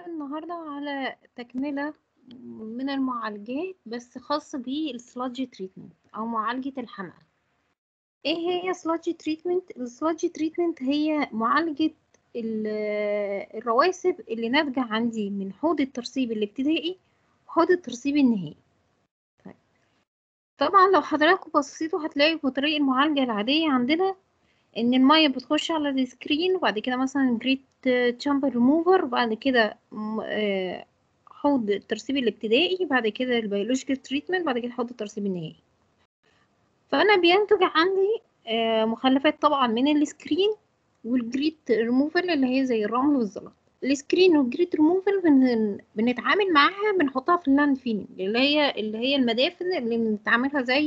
النهاردة على تكملة من المعالجات بس خاصة بالسلادج تريتمنت أو معالجة الحمأة ايه هي سلادج تريتمنت السلادج تريتمنت هي معالجة ال- الرواسب اللي ناتجة عندي من حوض الترسيب الابتدائي وحوض الترسيب النهائي طيب. طبعا لو حضراتكم بصيتوا هتلاقوا في طريق المعالجة العادية عندنا ان المية بتخش على السكرين وبعد كده مثلا جريت تشامبر ريموفر وبعد كده م- آه، حوض الترسيب الابتدائي بعد كده البيولوجيكال تريتمنت بعد كده حوض الترسيب النهائي فانا بينتج عندي آه، مخلفات طبعا من السكرين والجريت ريموفال اللي هي زي الرمل والزلط السكرين والجريت ريموفال بن... بنتعامل معاها بنحطها في اللاند فيلينج اللي هي اللي هي المدافن اللي بنتعاملها زي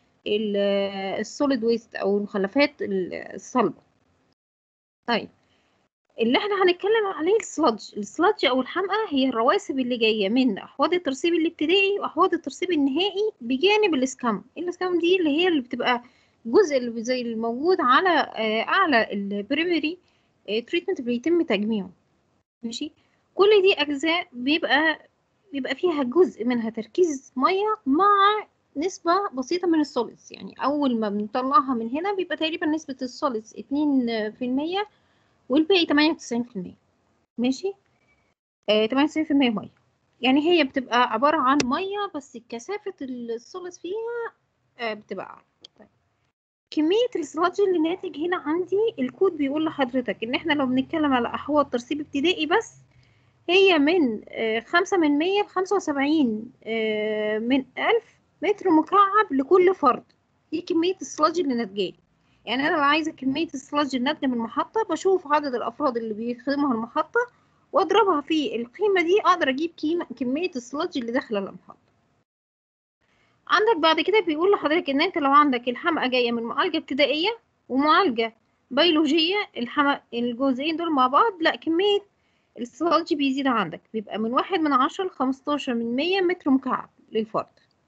السوليد ويست او المخلفات ال- الصلبه طيب اللي احنا هنتكلم عليه السلادج السلادج او الحمقى هي الرواسب اللي جايه من احواض الترسيب الابتدائي واحواض الترسيب النهائي بجانب الاسكام الاسكام دي اللي هي اللي بتبقى الجزء اللي زي الموجود على آه، اعلى البريمري تريتمنت بيتم تجميعه ماشي كل دي اجزاء بيبقى بيبقى فيها جزء منها تركيز ميه مع نسبة بسيطة من السوليدز يعني أول ما بنطلعها من هنا بيبقى تقريبا نسبة السوليدز اتنين في المية والباقي تمانية وتسعين في المية ماشي تمانية وتسعين في المية مية يعني هي بتبقى عبارة عن مية بس كثافة السوليدز فيها آه، بتبقى أعلى طيب. كمية السلادج اللي ناتج هنا عندي الكود بيقول لحضرتك إن إحنا لو بنتكلم على أحواض ترسيب ابتدائي بس هي من آه، خمسة من مية لخمسة وسبعين آه، من ألف متر مكعب لكل فرد دي كمية السلاج اللي ناتجة يعني أنا لو عايزة كمية السلاج الناتجة من المحطة بشوف عدد الأفراد اللي بيخدمها المحطة وأضربها في القيمة دي أقدر أجيب كيمة كمية السلاج اللي داخلة المحطة عندك بعد كده بيقول لحضرتك إن أنت لو عندك الحمقى جاية من معالجة ابتدائية ومعالجة بيولوجية الحمق الجزئين دول مع بعض لا كمية السلاج بيزيد عندك بيبقى من واحد من عشرة لخمستاشر من مية متر مكعب للفرد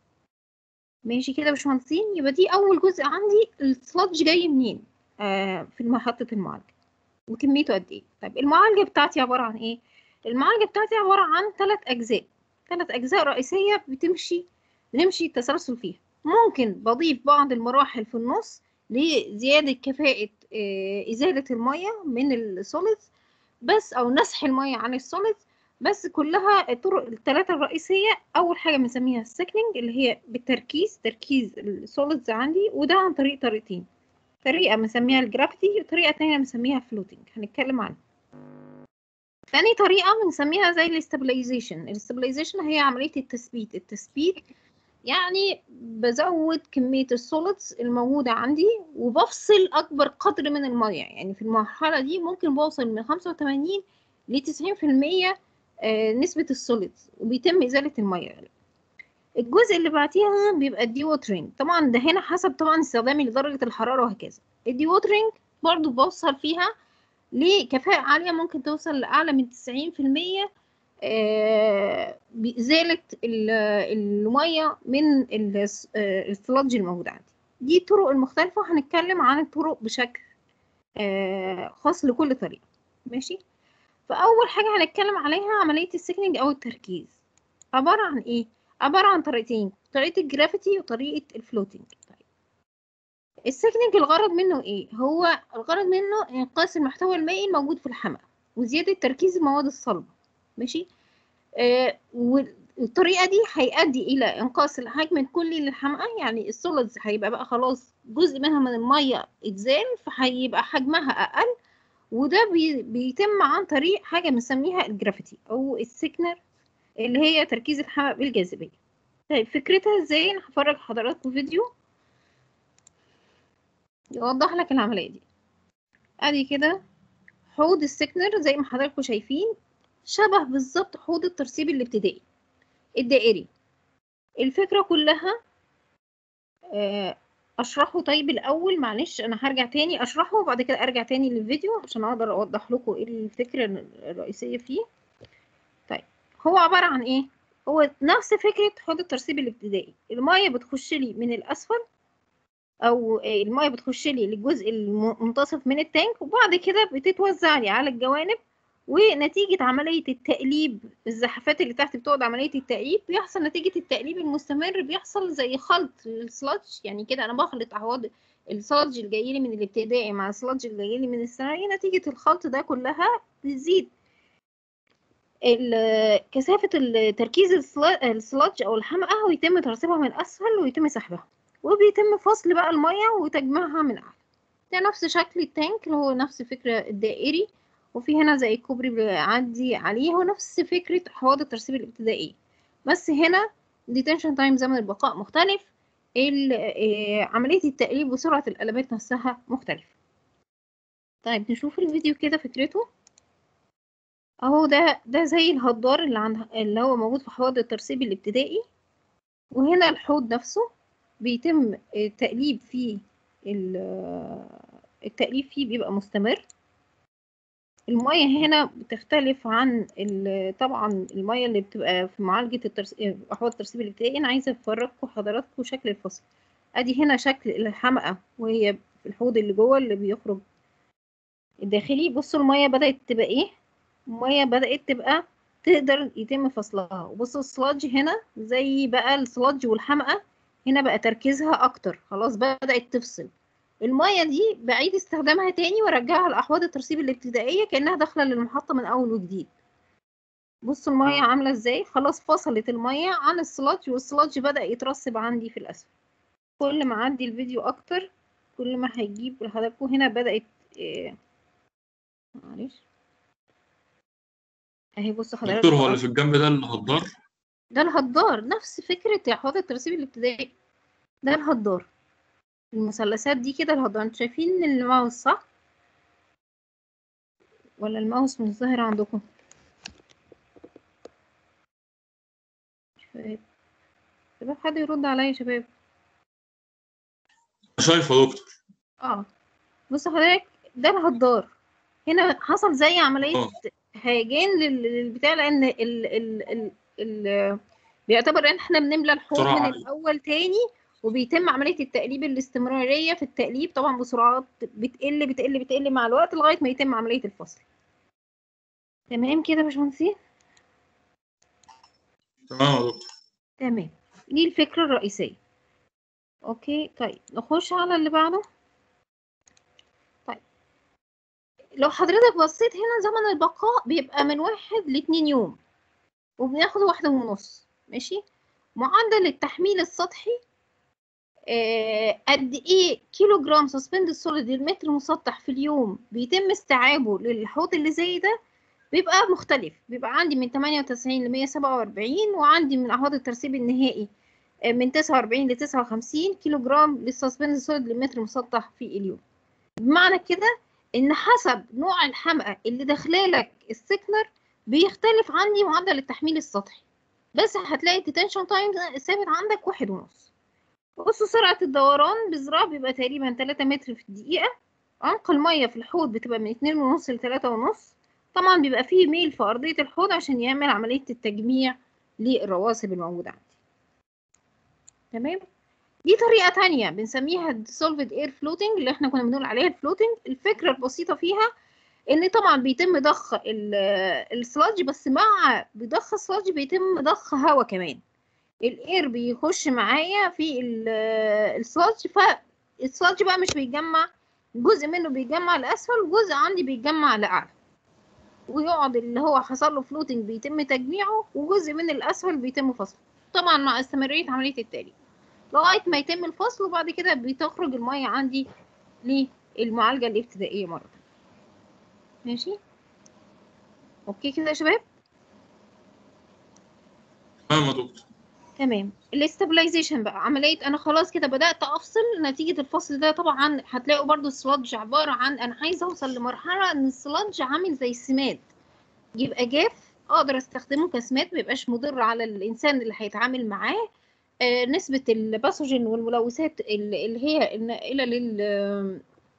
ماشي كده يا باشمهندسين يبقى دي أول جزء عندي السلاج جاي منين آه في محطة المعالجة وكميته قد إيه طيب المعالجة بتاعتي عبارة عن إيه المعالجة بتاعتي عبارة عن ثلاث أجزاء ثلاث أجزاء رئيسية بتمشي بنمشي التسلسل فيها ممكن بضيف بعض المراحل في النص لزيادة كفاءة آه إزالة المية من السوليدز بس او نسح الميه عن السوليد بس كلها الطرق الثلاثه الرئيسيه اول حاجه بنسميها السكننج اللي هي بالتركيز تركيز السوليدز عندي وده عن طريق طريقتين طريقه بنسميها الجرافيتي وطريقه تانية بنسميها فلوتنج هنتكلم عنها تاني طريقه بنسميها زي الاستابلايزيشن الاستابلايزيشن هي عمليه التثبيت التثبيت يعني بزود كمية السوليدز الموجودة عندي وبفصل أكبر قدر من المية يعني في المرحلة دي ممكن بوصل من خمسة وتمانين لتسعين في المية نسبة السوليدز وبيتم إزالة المية الجزء اللي بعديها بيبقى الدي ووترينج طبعا ده هنا حسب طبعا استخدامي لدرجة الحرارة وهكذا الدي ووترينج برضو بوصل فيها لكفاءة عالية ممكن توصل لأعلى من تسعين في المية آه، بإزالة ال- المية من الس- آه، السلادج الموجود عندي دي الطرق المختلفة هنتكلم عن الطرق بشكل آه، خاص لكل طريقة ماشي فأول حاجة هنتكلم عليها عملية السكننج أو التركيز عبارة عن إيه؟ عبارة عن طريقتين طريقة الجرافيتي وطريقة الفلوتنج طيب. السكننج الغرض منه إيه؟ هو الغرض منه إنقاص المحتوى المائي الموجود في الحمأة وزيادة تركيز المواد الصلبة ماشي آه، والطريقة دي هيؤدي إلى إنقاص الحجم الكلي للحمقى يعني السوليدز هيبقى بقى خلاص جزء منها من المية اتزال فهيبقى حجمها أقل وده بي بيتم عن طريق حاجة بنسميها الجرافيتي أو السكنر اللي هي تركيز الحمق بالجاذبية طيب فكرتها ازاي أنا هفرج حضراتكم فيديو يوضح لك العملية دي ادي كده حوض السكنر زي ما حضراتكم شايفين شبه بالظبط حوض الترسيب الابتدائي الدائري الفكرة كلها آه، اشرحه طيب الاول معلش انا هرجع تاني اشرحه وبعد كده ارجع تاني للفيديو عشان اقدر اوضح لكم ايه الفكرة الرئيسية فيه طيب هو عبارة عن ايه هو نفس فكرة حوض الترسيب الابتدائي المية بتخش لي من الاسفل او آه، المية بتخش لي للجزء المنتصف من التانك وبعد كده بتتوزع لي على الجوانب ونتيجة عملية التقليب الزحفات اللي تحت بتقعد عملية التقليب بيحصل نتيجة التقليب المستمر بيحصل زي خلط السلادج يعني كده أنا بخلط أحواض السلادج اللي جاي لي من الابتدائي مع السلادج اللي جاي لي من الثانوي نتيجة الخلط ده كلها بتزيد كثافة تركيز السلادج أو الحمقى ويتم ترسيبها من أسفل ويتم سحبها وبيتم فصل بقى المية وتجميعها من أعلى ده نفس شكل التانك اللي هو نفس فكرة الدائري وفي هنا زي كوبري بيعدي عليه هو نفس فكرة حواض الترسيب الابتدائية بس هنا detention تايم زمن البقاء مختلف عملية التقليب وسرعة القلبات نفسها مختلفة طيب نشوف الفيديو كده فكرته اهو ده ده زي الهدار اللي عند اللي هو موجود في حوض الترسيب الابتدائي وهنا الحوض نفسه بيتم التقليب فيه التقليب فيه بيبقى مستمر المية هنا بتختلف عن طبعا المية اللي بتبقى في معالجة الترسيب أحواض الترسيب الابتدائي أنا عايزة أفرجكم حضراتكم شكل الفصل أدي هنا شكل الحمقى وهي في الحوض اللي جوه اللي بيخرج الداخلي بصوا المية بدأت تبقى إيه المية بدأت تبقى تقدر يتم فصلها وبصوا السلاج هنا زي بقى السلاج والحمقى هنا بقى تركيزها أكتر خلاص بدأت تفصل المية دي بعيد استخدامها تاني وارجعها لأحواض الترسيب الابتدائية كأنها داخلة للمحطة من أول وجديد بصوا المية عاملة ازاي خلاص فصلت المية عن السلاج والسلاج بدأ يترسب عندي في الأسفل كل ما عندي الفيديو أكتر كل ما هيجيب لحضراتكم هنا بدأت إيه معلش اهي بصوا حضرتك دكتور هو اللي في الجنب ده الهدار ده الهدار نفس فكرة أحواض الترسيب الابتدائي ده الهدار المثلثات دي كده الهدار انتوا شايفين الماوس صح ولا الماوس مش ظاهر عندكم شباب شباب حد يرد عليا يا شباب شايفه يا دكتور اه بص حضرتك ده الهدار هنا حصل زي عملية اه هيجان لل- للبتاع لأن ال ال ال ال بيعتبر إن إحنا بنملى الحوض بسرعة من عالية. الأول تاني وبيتم عملية التقليب الاستمرارية في التقليب طبعا بسرعات بتقل بتقل بتقل مع الوقت لغاية ما يتم عملية الفصل تمام كده يا باشمهندسين تمام يا دكتور تمام دي الفكرة الرئيسية اوكي طيب نخش على اللي بعده طيب لو حضرتك بصيت هنا زمن البقاء بيبقى من واحد لاتنين يوم وبناخد واحدة ونص ماشي معدل التحميل السطحي آه، قد ايه كيلو جرام سسبند سوليد للمتر مسطح في اليوم بيتم استيعابه للحوض اللي زي ده بيبقى مختلف بيبقى عندي من 98 ل 147 وعندي من احواض الترسيب النهائي آه، من 49 ل 59 كيلو جرام للسسبند سوليد للمتر مسطح في اليوم بمعنى كده ان حسب نوع الحمقى اللي داخلالك السكنر بيختلف عندي معدل التحميل السطحي بس هتلاقي الديتنشن تايم ثابت عندك واحد ونص بصوا سرعة الدوران بزراعة بيبقى تقريبا 3 متر في الدقيقة عمق المية في الحوض بتبقى من اتنين ونص لتلاتة ونص طبعا بيبقى فيه ميل في أرضية الحوض عشان يعمل عملية التجميع للرواسب الموجودة عندي تمام دي طريقة تانية بنسميها dissolved air floating اللي احنا كنا بنقول عليها الفلوتنج الفكرة البسيطة فيها ان طبعا بيتم ضخ ال- السلاج بس مع بضخ السلاج بيتم ضخ هواء كمان الاير بيخش معايا في ال- السلاج فالسلاج بقى مش بيتجمع جزء منه بيتجمع لاسفل وجزء عندي بيتجمع لاعلى ويقعد اللي هو حصل له فلوتنج بيتم تجميعه وجزء من الاسفل بيتم فصله طبعا مع استمرارية عملية التقليب لغاية ما يتم الفصل وبعد كده بتخرج المية عندي للمعالجة الابتدائية مرة تانية. ماشي اوكي كده يا شباب تمام يا دكتور تمام الاستابلايزيشن بقى عملية انا خلاص كده بدأت افصل نتيجة الفصل ده طبعا هتلاقوا برضو السلادج عبارة عن انا عايزة اوصل لمرحلة ان السلادج عامل زي السماد يبقى جاف اقدر استخدمه كسماد ميبقاش مضر على الانسان اللي هيتعامل معاه آه، نسبة الباثوجين والملوثات اللي اللي هي النائلة لل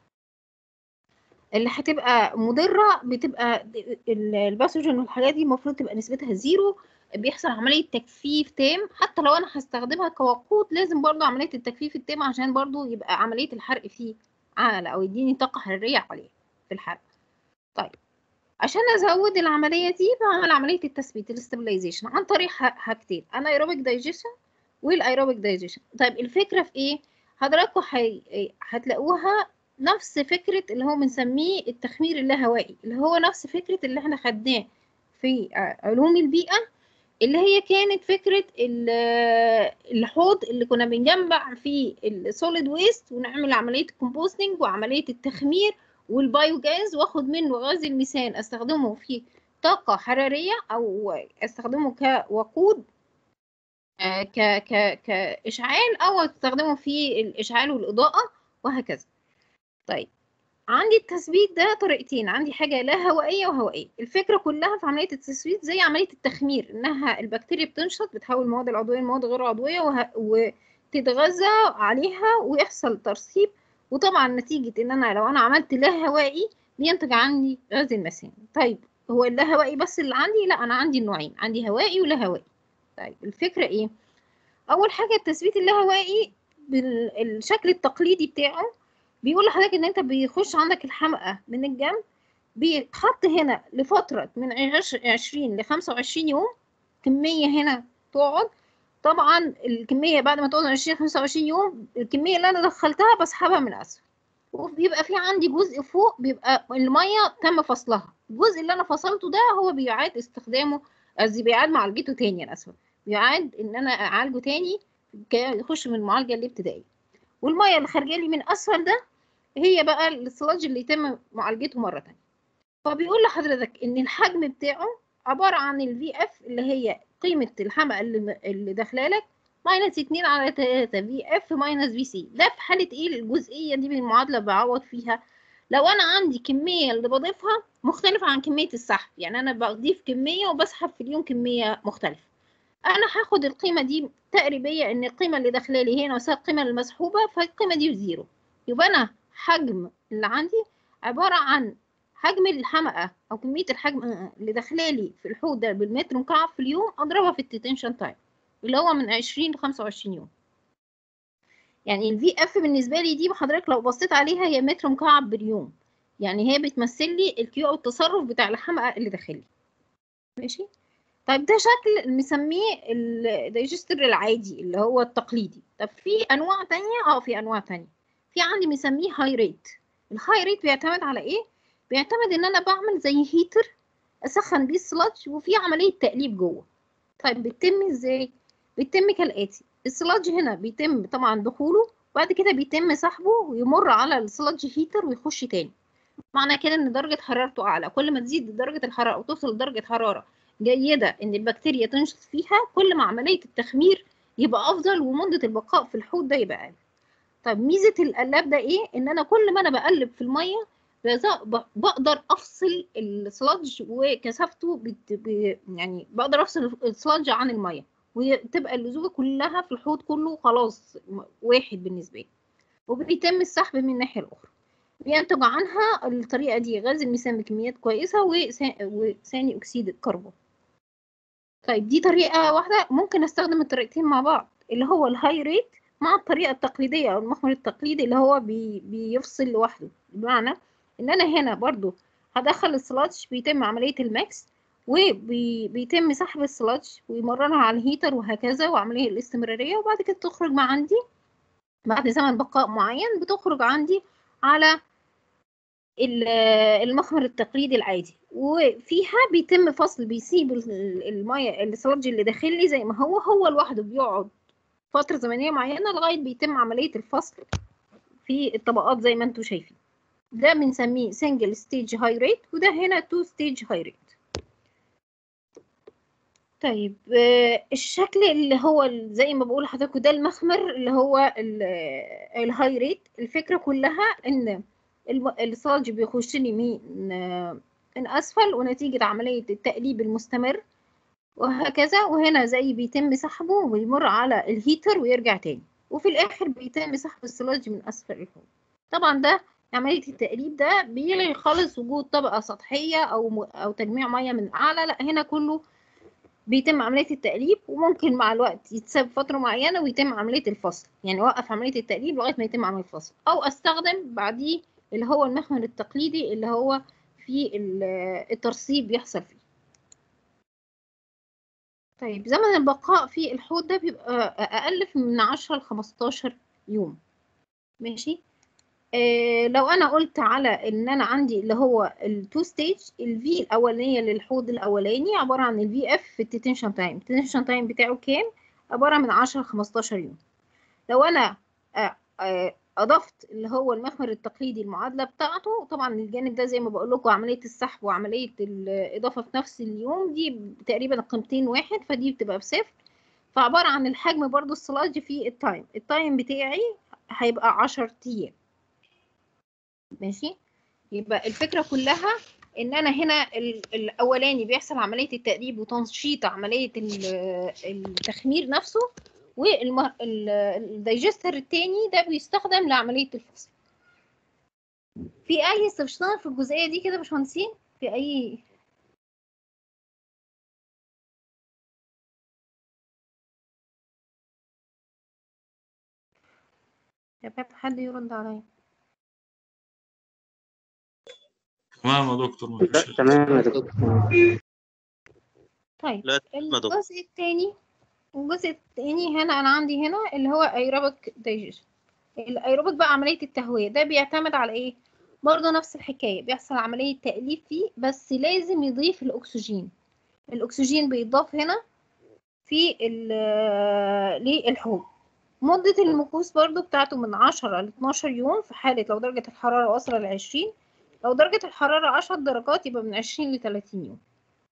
اللي هتبقى مضرة بتبقى ال- الباثوجين والحاجات دي المفروض تبقى نسبتها زيرو بيحصل عملية تجفيف تام حتى لو أنا هستخدمها كوقود لازم برضو عملية التجفيف التام عشان برضو يبقى عملية الحرق فيه عالة أو يديني طاقة حرارية عالية في الحرق طيب عشان ازود العمليه دي بعمل عمليه التثبيت الاستابلايزيشن عن طريق ح- حاجتين انايروبيك دايجيشن والايروبيك دايجيشن طيب الفكره في ايه حضراتكم حي... هتلاقوها نفس فكره اللي هو بنسميه التخمير اللاهوائي اللي هو نفس فكره اللي احنا خدناه في ع- علوم البيئه اللي هي كانت فكره ال- الحوض اللي كنا بنجمع فيه السوليد ويست ونعمل عمليه الكومبوستنج وعمليه التخمير والبايوجاز واخد منه غاز الميثان استخدمه في طاقة حرارية أو استخدمه كوقود آه، ك ك كإشعال أو استخدمه في الإشعال والإضاءة وهكذا طيب عندي التثبيت ده طريقتين عندي حاجة لا هوائية وهوائية الفكرة كلها في عملية التثبيت زي عملية التخمير إنها البكتيريا بتنشط بتحول المواد العضوية لمواد غير عضوية وه... وتتغذى عليها ويحصل ترسيب وطبعا نتيجة إن أنا لو أنا عملت لا هوائي بينتج عندي غاز الميثان طيب هو اللا هوائي بس اللي عندي لا أنا عندي النوعين عندي هوائي ولا هوائي طيب الفكرة إيه أول حاجة التثبيت اللاهوائي بالشكل التقليدي بتاعه بيقول لحضرتك إن أنت بيخش عندك الحمقى من الجنب بيتحط هنا لفترة من عش- 20 ل 25 يوم كمية هنا تقعد طبعا الكمية بعد ما تقعد 20 25 يوم الكمية اللي أنا دخلتها بسحبها من أسفل وبيبقى في عندي جزء فوق بيبقى المية تم فصلها الجزء اللي أنا فصلته ده هو بيعاد استخدامه قصدي بيعاد معالجته تاني أنا آسفة بيعاد إن أنا أعالجه تاني كي يخش من المعالجة الابتدائية والمية اللي خارجة لي من أسفل ده هي بقى السلاج اللي يتم معالجته مرة تانية فبيقول لحضرتك إن الحجم بتاعه عبارة عن الفي اف اللي هي قيمة الحمقى اللي, اللي داخله لك ماينس 2 على 3 في اف ماينس في سي ده في حالة ايه الجزئية دي من المعادلة بعوض فيها لو انا عندي كمية اللي بضيفها مختلفة عن كمية السحب يعني انا بضيف كمية وبسحب في اليوم كمية مختلفة انا هاخد القيمة دي تقريبية ان القيمة اللي داخله لي هنا وسط القيمة المسحوبة فالقيمة دي بزيرو يبقى انا حجم اللي عندي عبارة عن حجم الحمقى او كميه الحجم اللي داخلالي في الحوض ده بالمتر مكعب في اليوم اضربها في التيتنشن تايم اللي هو من 20 ل 25 يوم يعني الفي اف بالنسبه لي دي حضرتك لو بصيت عليها هي متر مكعب باليوم يعني هي بتمثل لي الكيو او التصرف بتاع الحمقى اللي داخلي ماشي طيب ده شكل مسميه الدايجستر العادي اللي هو التقليدي طب في انواع تانية اه في انواع تانية في عندي مسميه هاي ريت الهاي ريت بيعتمد على ايه بيعتمد ان انا بعمل زي هيتر اسخن بيه السلادج وفي عمليه تقليب جوه طيب بتتم ازاي بتتم كالاتي السلادج هنا بيتم طبعا دخوله بعد كده بيتم سحبه ويمر على السلادج هيتر ويخش تاني معنى كده ان درجه حرارته اعلى كل ما تزيد درجه الحراره وتوصل لدرجه حراره جيده ان البكتيريا تنشط فيها كل ما عمليه التخمير يبقى افضل ومده البقاء في الحوض ده يبقى اقل طيب ميزه القلاب ده ايه ان انا كل ما انا بقلب في الميه بقدر افصل السلادج وكثافته بت... ب... يعني بقدر افصل السلادج عن الميه وتبقى اللزوجه كلها في الحوض كله خلاص واحد بالنسبه لي وبيتم السحب من الناحيه الاخرى بينتج عنها الطريقه دي غاز الميثان بكميات كويسه وثاني وثاني اكسيد الكربون طيب دي طريقه واحده ممكن استخدم الطريقتين مع بعض اللي هو الهاي ريت مع الطريقه التقليديه او المخمر التقليدي اللي هو بي... بيفصل لوحده بمعنى ان انا هنا برضو هدخل السلادج بيتم عملية الماكس وبيتم سحب السلادج ويمررها على الهيتر وهكذا وعملية الاستمرارية وبعد كده تخرج مع عندي بعد زمن بقاء معين بتخرج عندي على المخمر التقليدي العادي وفيها بيتم فصل بيسيب المية السلادج اللي داخل لي زي ما هو هو لوحده بيقعد فترة زمنية معينة لغاية بيتم عملية الفصل في الطبقات زي ما انتم شايفين ده بنسميه single stage high rate وده هنا two stage high rate طيب الشكل اللي هو زي ما بقول لحضراتكم ده المخمر اللي هو الهاي ريت الفكرة كلها ان السلج بيخش لي من من اسفل ونتيجة عملية التقليب المستمر وهكذا وهنا زي بيتم سحبه ويمر على الهيتر ويرجع تاني وفي الاخر بيتم سحب السلج من اسفل الحوض طبعا ده عملية التقليب ده بيلغي خالص وجود طبقة سطحية أو أو تجميع مية من أعلى لا هنا كله بيتم عملية التقليب وممكن مع الوقت يتساب فترة معينة ويتم عملية الفصل يعني أوقف عملية التقليب لغاية ما يتم عملية الفصل أو أستخدم بعديه اللي هو المخمر التقليدي اللي هو في ال- الترسيب بيحصل فيه طيب زمن البقاء في الحوض ده بيبقى أقل من 10 ل 15 يوم ماشي آه لو أنا قلت على إن أنا عندي اللي هو التو ستيج الفي الأولانية للحوض الأولاني عبارة عن الفي اف في التنشن تايم التنشن تايم بتاعه كام عبارة من 10 ل 15 يوم لو أنا آه آه أضفت اللي هو المخمر التقليدي المعادلة بتاعته طبعا الجانب ده زي ما بقول لكم عملية السحب وعملية الإضافة في نفس اليوم دي تقريبا قيمتين واحد فدي بتبقى بصفر فعبارة عن الحجم برضو السلاج في التايم التايم بتاعي هيبقى عشر أيام ماشي يبقى الفكرة كلها إن أنا هنا ال- الأولاني بيحصل عملية التأديب وتنشيط عملية ال- التخمير نفسه والدايجستر التاني ده بيستخدم لعملية الفصل في أي استفسار في الجزئية دي كده يا باشمهندسين في أي شباب حد يرد عليا تمام يا دكتور لا مفيش تمام يا دكتور طيب لا تمام يا دكتور الجزء الثاني الجزء الثاني هنا انا عندي هنا اللي هو ايروبيك دايجيشن الايروبيك بقى عمليه التهويه ده بيعتمد على ايه برضه نفس الحكايه بيحصل عمليه تأليف فيه بس لازم يضيف الاكسجين الاكسجين بيضاف هنا في ال- للحوض مدة المكوس برضو بتاعته من 10 ل 12 يوم في حالة لو درجة الحرارة واصلة ل 20 لو درجة الحرارة 10 درجات يبقى من 20 ل 30 يوم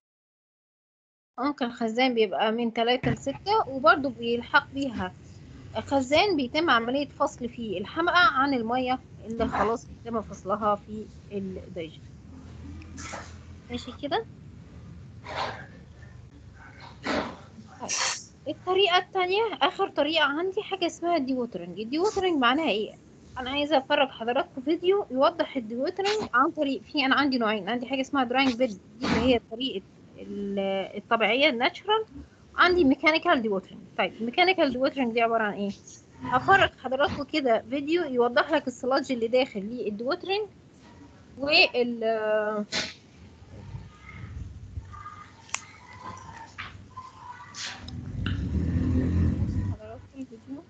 ممكن خزان بيبقى من 3 ل 6 وبرضو بيلحق بيها خزان بيتم عملية فصل فيه الحمقى عن المية اللي خلاص بيتم فصلها في الدايجن ماشي كده طيب. الطريقة التانية آخر طريقة عندي حاجة اسمها الديوترنج الديوترنج معناها ايه؟ أنا عايزة أفرج حضراتكم فيديو يوضح الديوترنج عن طريق في أنا عندي نوعين عندي حاجة اسمها دراينج بيد دي اللي هي طريقة ال- الطبيعية الناتشرال عندي ميكانيكال ديوترنج طيب الميكانيكال ديوترنج دي عبارة عن ايه؟ هفرج حضراتكم كده فيديو يوضح لك السلاج اللي داخل للديوترنج وال حضراتكم الفيديو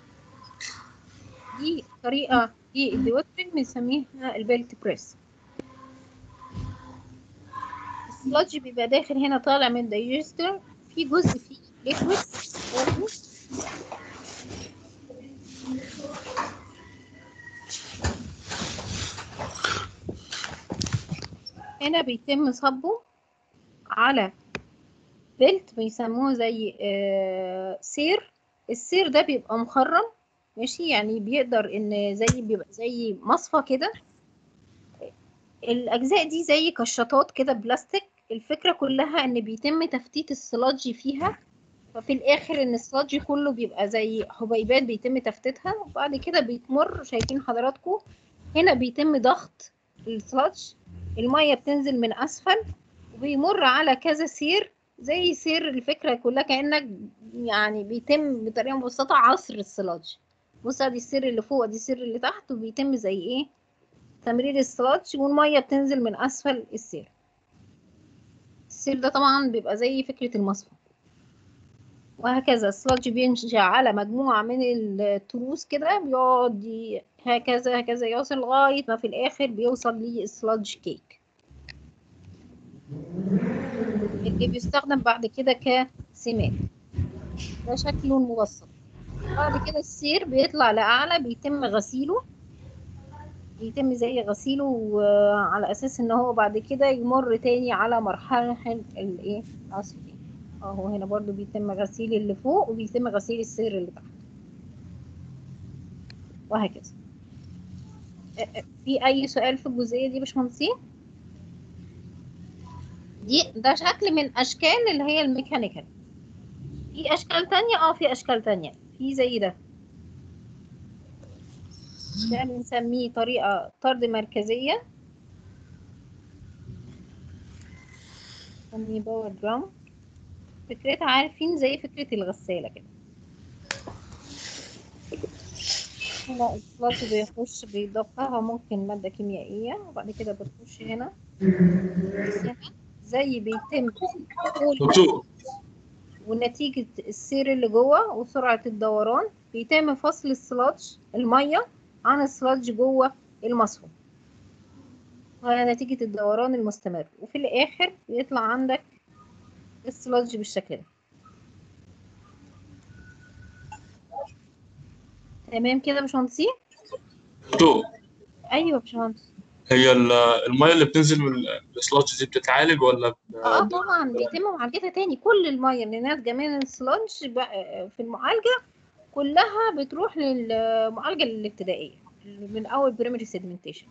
دي طريقة دي الديوترنج بنسميها البيلت بريس السلاج بيبقى داخل هنا طالع من الدايجستر في جزء فيه ليكويد هنا بيتم صبه على بيلت بيسموه زي آه، سير السير ده بيبقى مخرم ماشي يعني بيقدر ان زي بيبقى زي مصفى كده الاجزاء دي زي كشاطات كده بلاستيك الفكره كلها ان بيتم تفتيت السلاج فيها ففي الاخر ان السلاج كله بيبقى زي حبيبات بيتم تفتيتها وبعد كده بيتمر شايفين حضراتكم هنا بيتم ضغط السلاج الميه بتنزل من اسفل وبيمر على كذا سير زي سير الفكره كلها كانك يعني بيتم بطريقه مبسطه عصر السلاج بص ادي السير اللي فوق ادي السير اللي تحت وبيتم زي ايه تمرير السلاج والميه بتنزل من اسفل السير السير ده طبعا بيبقى زي فكره المصفى وهكذا السلاج بينشأ على مجموعة من التروس كده بيقعد ي- هكذا هكذا يوصل لغاية ما في الآخر بيوصل للسلاج كيك اللي بيستخدم بعد كده كسمات ده شكله المبسط بعد كده السير بيطلع لأعلى بيتم غسيله بيتم زي غسيله آه، على أساس إن هو بعد كده يمر تاني على مرحلة الإيه العصر دي اهو هنا برضو بيتم غسيل اللي فوق وبيتم غسيل السير اللي تحت وهكذا أ- أ- في اي سؤال في الجزئيه دي يا باشمهندسين دي ده شكل من اشكال اللي هي الميكانيكال في اشكال تانية اه في اشكال تانية في زي ده ده بنسميه طريقه طرد مركزيه بنسميه باور درام فكرتها عارفين زي فكرة الغسالة كده هنا السلاش بيخش بيضاف لها ممكن مادة كيميائية وبعد كده بتخش هنا زي بيتم دخول دكتور ونتيجة السير اللي جوه وسرعة الدوران بيتم فصل السلادج المية عن السلادج جوه المصفى وهي نتيجة الدوران المستمر وفي الآخر بيطلع عندك السلادج بالشكل ده تمام كده يا باشمهندسين دكتور ايوه يا باشمهندس هي ال- الميه اللي بتنزل من السلوتش دي بتتعالج ولا ب- اه طبعا بيتم معالجتها تاني كل الميه اللي ناتجه من السلادج بقى- في المعالجه كلها بتروح للمعالجه الابتدائيه من اول بريمري سيدمنتيشن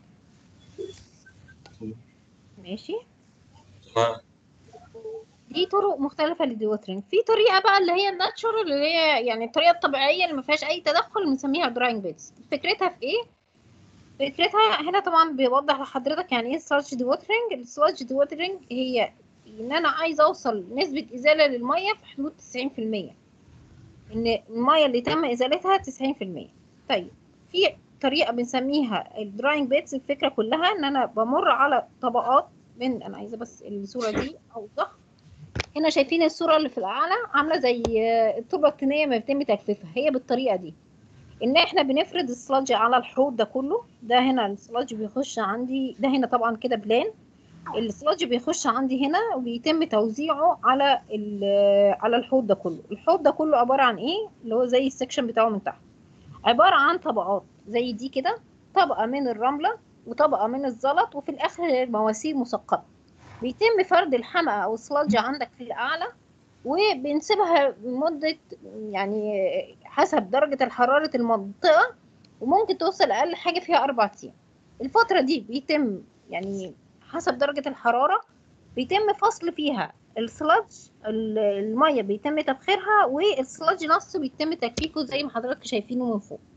ماشي تمام دي طرق مختلفة للديوترينج في طريقة بقى اللي هي الناتشورال اللي هي يعني الطريقة الطبيعية اللي ما فيهاش أي تدخل بنسميها دراينج بيتس فكرتها في إيه؟ فكرتها هنا طبعا بيوضح لحضرتك يعني إيه سلادج ديوترينج السلادج ديوترينج هي إن أنا عايزة أوصل نسبة إزالة للمية في حدود 90% إن المية اللي تم إزالتها 90% طيب في طريقة بنسميها الدراينج بيتس الفكرة كلها إن أنا بمر على طبقات من أنا عايزة بس الصورة دي أوضح هنا شايفين الصورة اللي في الأعلى عاملة زي التربة الطينية ما بيتم تجفيفها هي بالطريقة دي إن إحنا بنفرد السلاج على الحوض ده كله ده هنا السلاج بيخش عندي ده هنا طبعا كده بلان السلاج بيخش عندي هنا وبيتم توزيعه على ال- على الحوض ده كله الحوض ده كله عبارة عن إيه اللي هو زي السكشن بتاعه من تحت عبارة عن طبقات زي دي كده طبقة من الرملة وطبقة من الزلط وفي الآخر مواسير مثقبة بيتم فرد الحمقى او السلاج عندك في الاعلى وبنسيبها لمده يعني حسب درجه الحراره المنطقه وممكن توصل اقل حاجه فيها اربع ايام الفتره دي بيتم يعني حسب درجه الحراره بيتم فصل فيها السلاج ال- الميه بيتم تبخيرها والسلاج نفسه بيتم تجفيفه زي ما حضراتكم شايفينه من فوق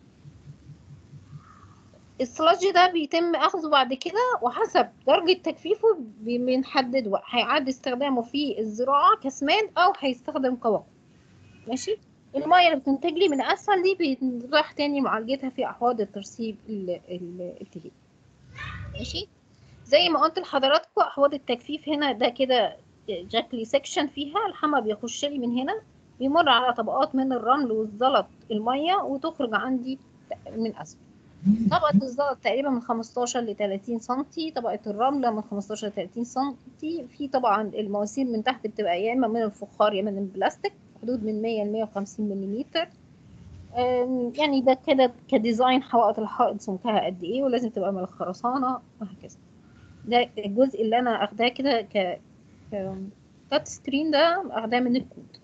السلاج ده بيتم اخذه بعد كده وحسب درجة تجفيفه بي- بنحدد هيعاد استخدامه في الزراعة كسماد او هيستخدم كوقود ماشي المية اللي بتنتج لي من اسفل دي بتروح تاني معالجتها في احواض الترسيب ال- ال- الابتدائي ماشي زي ما قلت لحضراتكم احواض التجفيف هنا ده كده شكل سكشن فيها الحمى بيخش لي من هنا بيمر على طبقات من الرمل والزلط المية وتخرج عندي من اسفل طبقة الزلط تقريبا من 15 ل 30 سنتي طبقة الرملة من 15 ل 30 سنتي في طبعا المواسير من تحت بتبقى يا إما من الفخار يا إما من البلاستيك حدود من 100 ل 150 ملم يعني ده كده كديزاين حوائط الحائط سمكها قد إيه ولازم تبقى من الخرسانة وهكذا ده الجزء اللي أنا أخداه كده ك ك تاتش سكرين ده أخداه من الكود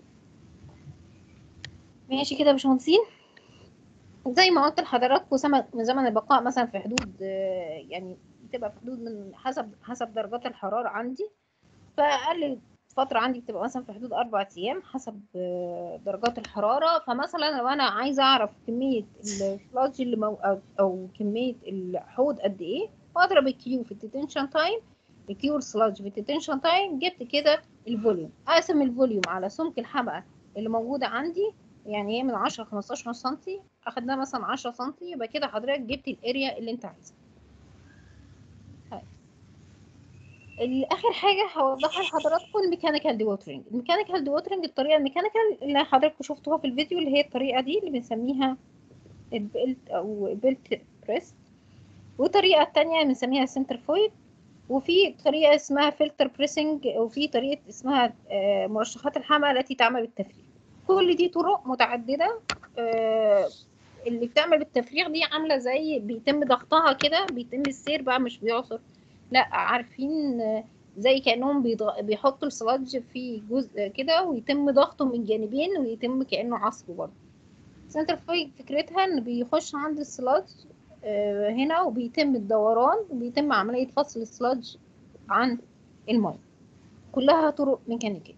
ماشي كده يا باشمهندسين زي ما قلت لحضراتكم زمن زمن البقاء مثلا في حدود آه، يعني بتبقى في حدود من حسب حسب درجات الحرارة عندي فأقل فترة عندي بتبقى مثلا في حدود أربع أيام حسب آه، درجات الحرارة فمثلا لو أنا عايزة أعرف كمية الفلاج اللي مو أو, أو كمية الحوض قد إيه بضرب الكيو في الديتنشن تايم الكيو السلاج في الديتنشن تايم جبت كده الفوليوم أقسم الفوليوم على سمك الحبقة اللي موجودة عندي يعني هي من 10 ل 15 سنتي اخدناها مثلا 10 سنتي يبقى كده حضرتك جبت الاريا اللي انت عايزها طيب ال- اخر حاجه هوضحها لحضراتكم الميكانيكال دي ووترنج الميكانيكال دي ووترنج الطريقه الميكانيكال اللي حضراتكم شفتوها في الفيديو اللي هي الطريقه دي اللي بنسميها البيلت او البيلت بريس والطريقه الثانيه بنسميها سنترفويد وفي طريقه اسمها فلتر بريسنج وفي طريقه اسمها آه، مرشحات الحمى التي تعمل بالتفريغ كل دي طرق متعدده آه، اللي بتعمل بالتفريغ دي عامله زي بيتم ضغطها كده بيتم السير بقى مش بيعصر لا عارفين آه، زي كانهم بيضغ... بيحطوا السلاج في جزء كده ويتم ضغطه من جانبين ويتم كانه عصره برضه سنتر فويد فكرتها ان بيخش عند السلاج آه، هنا وبيتم الدوران وبيتم عمليه فصل السلاج عن الميه كلها طرق ميكانيكيه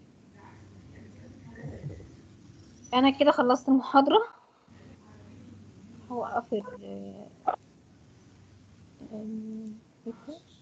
انا كده خلصت المحاضره هوقف ال آم،